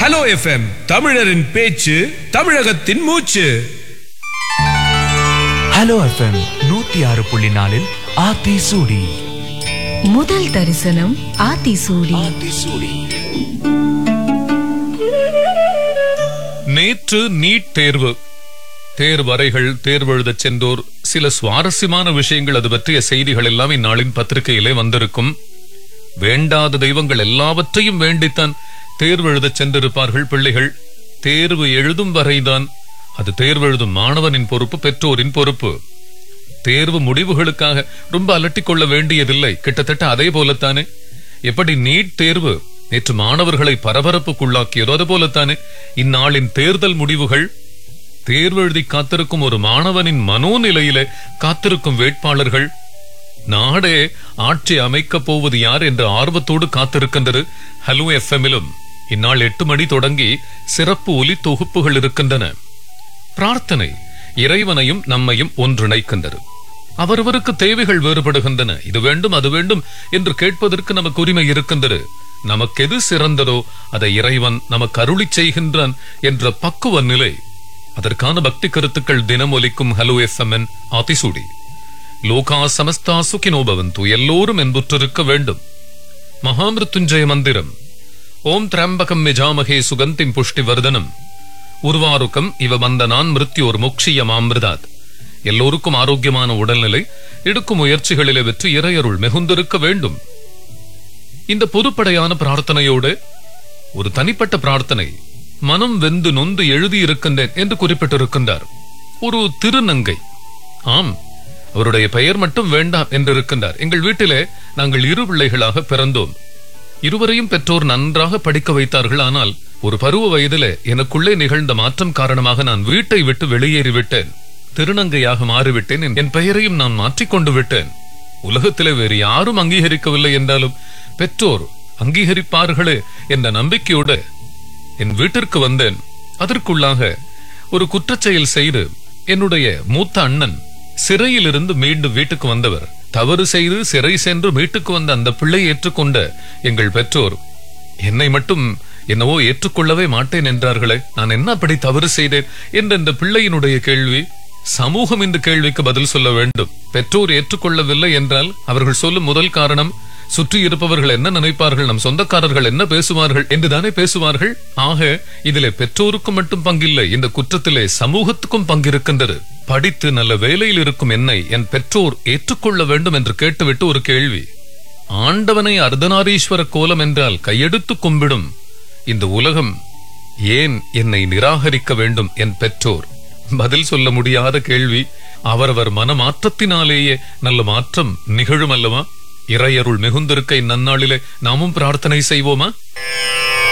hello FM தமிழரின் பேச்சு தமிழகத்தின் மூச்சு ஹலோ எஃப்எம் நூத்தி ஆறு புள்ளி நாலில் ஆத்தி சூடி முதல் தரிசனம் ஆத்திசூடி நேற்று நீட் தேர்வு தேர்வறைகள் தேர்வெழுதச் சென்றோர் சில சுவாரஸ்யமான விஷயங்கள் அது பற்றிய செய்திகள் எல்லாம் இந்நாளின் பத்திரிகையிலே வந்திருக்கும் வேண்டாத தெய்வங்கள் எல்லாவற்றையும் வேண்டித்தான் தேர்வு எழுதச் சென்றிருப்பார்கள் பிள்ளைகள் தேர்வு எழுதும் வரைதான் அது தேர்வு எழுதும் மாணவனின் பொறுப்பு பெற்றோரின் பொறுப்பு தேர்வு முடிவுகளுக்காக ரொம்ப அலட்டிக் கொள்ள வேண்டியதில்லை கிட்டத்தட்ட அதே போலத்தானே எப்படி நீட் தேர்வு நேற்று மாணவர்களை பரபரப்புக்குள்ளாக்கியதோ அது போலத்தானே இந்நாளின் தேர்தல் முடிவுகள் தேர்வு எழுதி காத்திருக்கும் ஒரு மாணவனின் மனோநிலையிலே காத்திருக்கும் வேட்பாளர்கள் நாடே ஆட்சி அமைக்கப் போவது யார் என்ற ஆர்வத்தோடு காத்திருக்கின்றது ஹலோ எஃப்எம்மிலும் இந்நாள் எட்டு மணி தொடங்கி சிறப்பு ஒலி தொகுப்புகள் இருக்கின்றன பிரார்த்தனை இறைவனையும் நம்மையும் ஒன்றிணைக்கின்றது அவரவருக்கு தேவைகள் வேறுபடுகின்றன இது வேண்டும் அது வேண்டும் என்று கேட்பதற்கு நமக்கு உரிமை இருக்கின்றது நமக்கு எது சிறந்ததோ அதை இறைவன் நமக்கு அருளிச் செய்கின்றான் என்ற பக்குவ நிலை அதற்கான பக்தி கருத்துக்கள் தினம் ஒலிக்கும் ஹலோ எஃப்எம்என் ஆதிசூடி லோகா சமஸ்தா சுகினோ பவந்து எல்லோரும் என்புற்றிருக்க வேண்டும் மகாமிருத்துஞ்சய மந்திரம் ஓம் திரம்பகம் மிஜாமகே சுகந்திம் புஷ்டி வர்தனம் உருவாருக்கம் இவ வந்தனான் மிருத்யோர் மோக்ஷிய மாமிருதாத் எல்லோருக்கும் ஆரோக்கியமான உடல்நிலை எடுக்கும் முயற்சிகளிலே வெற்றி இறையருள் மிகுந்திருக்க வேண்டும் இந்த பொதுப்படையான பிரார்த்தனையோடு ஒரு தனிப்பட்ட பிரார்த்தனை மனம் வெந்து நொந்து எழுதியிருக்கின்றேன் என்று குறிப்பிட்டிருக்கின்றார் ஒரு திருநங்கை ஆம் அவருடைய பெயர் மட்டும் வேண்டாம் என்றிருக்கின்றார் எங்கள் வீட்டிலே நாங்கள் இரு பிள்ளைகளாக பிறந்தோம் இருவரையும் பெற்றோர் நன்றாக படிக்க வைத்தார்கள் ஆனால் ஒரு பருவ வயதிலே எனக்குள்ளே நிகழ்ந்த மாற்றம் காரணமாக நான் வீட்டை விட்டு வெளியேறிவிட்டேன் திருநங்கையாக மாறிவிட்டேன் என் என் பெயரையும் நான் மாற்றிக்கொண்டு விட்டேன் உலகத்திலே வேறு யாரும் அங்கீகரிக்கவில்லை என்றாலும் பெற்றோர் அங்கீகரிப்பார்களே என்ற நம்பிக்கையோடு என் வீட்டிற்கு வந்தேன் அதற்குள்ளாக ஒரு குற்றச்செயல் செய்து என்னுடைய மூத்த அண்ணன் சிறையிலிருந்து மீண்டு வீட்டுக்கு வந்தவர் தவறு செய்து சிறை சென்று மீட்டுக்கு வந்த அந்த பிள்ளை ஏற்றுக்கொண்ட எங்கள் பெற்றோர் என்னை மட்டும் என்னவோ ஏற்றுக்கொள்ளவே மாட்டேன் என்றார்களே நான் என்ன அப்படி தவறு செய்தேன் என்ற இந்த பிள்ளையினுடைய கேள்வி சமூகம் இந்த கேள்விக்கு பதில் சொல்ல வேண்டும் பெற்றோர் ஏற்றுக்கொள்ளவில்லை என்றால் அவர்கள் சொல்லும் முதல் காரணம் சுற்றி இருப்பவர்கள் என்ன நினைப்பார்கள் நம் சொந்தக்காரர்கள் என்ன பேசுவார்கள் என்றுதானே பேசுவார்கள் ஆக இதிலே பெற்றோருக்கு மட்டும் பங்கில்லை இந்த குற்றத்திலே சமூகத்துக்கும் பங்கிருக்கின்றது படித்து நல்ல வேலையில் இருக்கும் என்னை என் பெற்றோர் ஏற்றுக்கொள்ள வேண்டும் என்று கேட்டுவிட்டு ஒரு கேள்வி ஆண்டவனை அர்த்தநாரீஸ்வர கோலம் என்றால் கையெடுத்து கும்பிடும் இந்த உலகம் ஏன் என்னை நிராகரிக்க வேண்டும் என் பெற்றோர் பதில் சொல்ல முடியாத கேள்வி அவரவர் மனமாற்றத்தினாலேயே நல்ல மாற்றம் நிகழும் அல்லவா இறையருள் மிகுந்திருக்க இந்நன்னாளிலே நாமும் பிரார்த்தனை செய்வோமா